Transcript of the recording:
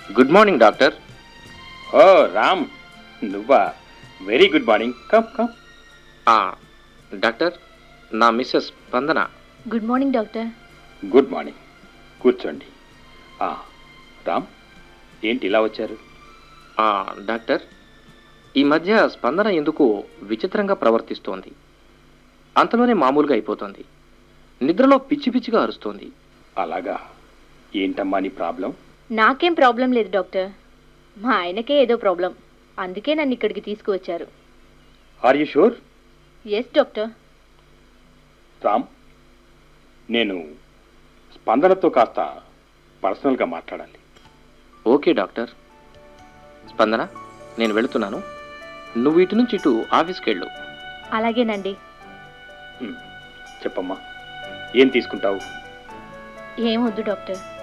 good morning doctor ఓ రామ్ నువ్వా very good morning come come ఆ, డాక్టర్ నా Mrs Spandana good morning doctor good morning కూర్చోండి ఆ, రామ్ ఏంటి ఇలా వచ్చారు ఆ, డాక్టర్ ఈ మధ్య స్పందన ఎందుకు విచిత్రంగా ప్రవర్తిస్తోంది అంతలోనే మామూలుగా అయిపోతుంది నిద్రలో పిచ్చి పిచ్చిగా అరుస్తోంది అలాగా ఏంటమ్మా నీ ప్రాబ్లం నాకేం ప్రాబ్లం లేదు డాక్టర్ మా ఆయనకే ఏదో ప్రాబ్లం అందుకే నన్ను ఇక్కడికి తీసుకువచ్చారు are you sure yes doctor Ram నేను స్పందనతో కాస్త పర్సనల్గా మాట్లాడాలి ఓకే డాక్టర్ స్పందన నేను వెళుతున్నాను నువ్వు ఇటు నుంచి ఇటు ఆఫీస్కి వెళ్ళు అలాగేనండి ఉమ్, చెప్పమ్మా ఏం తీసుకుంటావు ఏం వద్దు డాక్టర్